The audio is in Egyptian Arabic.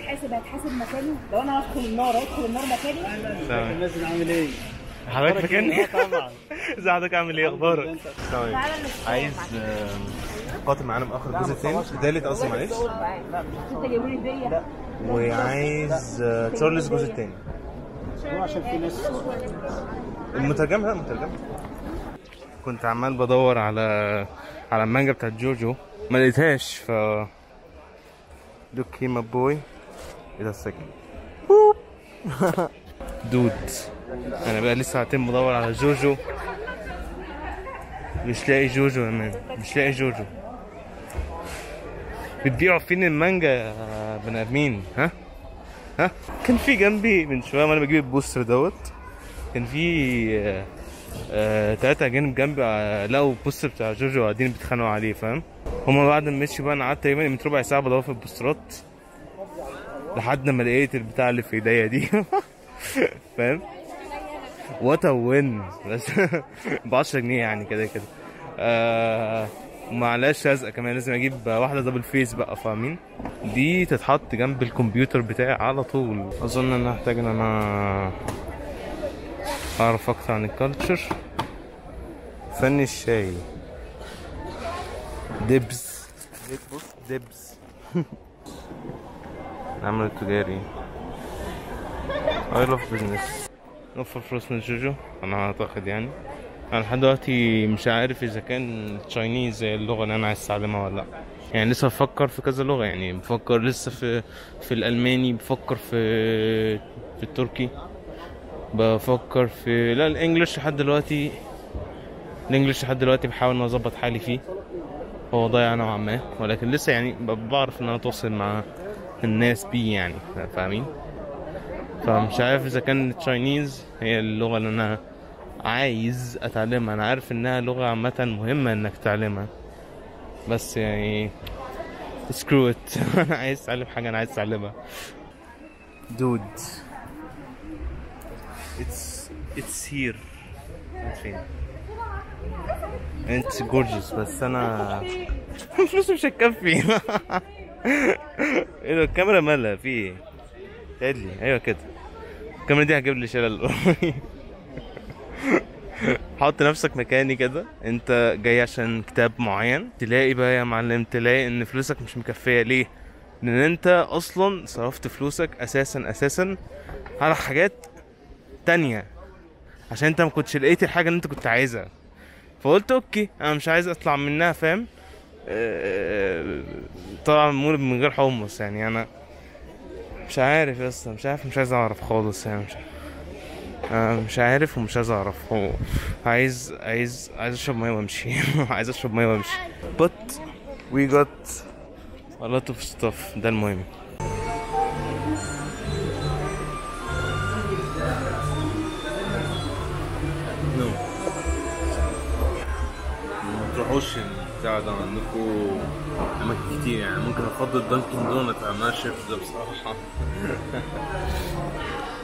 هيتحاسب هيتحاسب مكاني لو انا هدخل النار هيدخل النار مكاني تمام لازم اعمل ايه؟ حضرتك فاكرني؟ آه طبعا ازي حضرتك عامل ايه اخبارك؟ تمام تعالى نتكلم. عايز قاتل معانا باخر الجزء الثاني الثالث قصدي معلش انت جايبوا لي هديه وعايز آه، تشارلز الجزء الثاني هو عشان في ناس المترجم لا مترجم كنت عمال بدور على على المانجا بتاعت جوجو ما لقيتهاش ف دوك هيما بوي ايه ده السكن دود انا بقى لسه ساعتين بدور على جوجو مش لاقي جوجو يا مان مش لاقي جوجو بتبيعوا فين المانجا يا بني ادمين ها ها كان في جنبي من شويه وانا بجيب البوستر دوت كان في آه، آه، تلاتة أجانب جنبي آه، لقوا البوستر بتاع جوجو قاعدين بيتخانقوا عليه فاهم هما بعد ما مشوا بقى أنا قعدت تقريبا من ربع ساعة بدور في البوسترات لحد ما لقيت البتاع اللي في ايديا دي فاهم وات وين بس ب 10 جنيه يعني كده كده آه ومعلهاش لزقه كمان لازم اجيب واحده دبل فيس بقى فاهمين دي تتحط جنب الكمبيوتر بتاعي على طول اظن ان انا هحتاج ان انا اعرف اكتر عن الكالتشر فن الشاي دبس بص دبس العمل التجاري I love business نوفر فلوس من جوجو انا اعتقد يعني انا لحد دلوقتي مش عارف اذا كان تشاينيز زي اللغه اللي انا عايز اتعلمها ولا لا يعني لسه بفكر في كذا لغه يعني بفكر لسه في في الالماني بفكر في في التركي بفكر في لا الانجليش لحد دلوقتي الانجليش لحد دلوقتي بحاول ان اظبط حالي فيه هو ضايع نوعا ما ولكن لسه يعني ب- بعرف ان انا اتواصل مع الناس بيه يعني فاهمين فمش عارف اذا كان التشاينيز هي اللغه اللي انا عايز اتعلمها انا عارف انها لغه عامه مهمه انك تتعلمها بس يعني سكرو ات انا عايز اتعلم حاجه انا عايز اتعلمها دود اتس اتس هير فين انت جورجيس بس انا فلوسي مش هتكفي ايه ده الكاميرا مالها في ايه قال لي ايوه كده الكاميرا دي هجيب لي شلل حط نفسك مكاني كده انت جاي عشان كتاب معين تلاقي بقى يا معلم تلاقي ان فلوسك مش مكفيه ليه لان انت اصلا صرفت فلوسك اساسا اساسا على حاجات تانية عشان انت ما كنتش لقيت الحاجه اللي انت كنت عايزها فقلت اوكي انا مش عايز اطلع منها فاهم اه، طبعا مول من غير حمص يعني انا مش عارف يا اسطى مش عارف مش عايز اعرف خالص يعني مش آه مش عارف ومش عايز اعرف هو عايز عايز عايز اشرب ميه وامشي عايز اشرب ميه وامشي but we got a lot of stuff ده المهم no ما تروحوش البتاع ده عندكم اماكن كتير يعني ممكن افضل دانكن دونت على الشيف ده بصراحه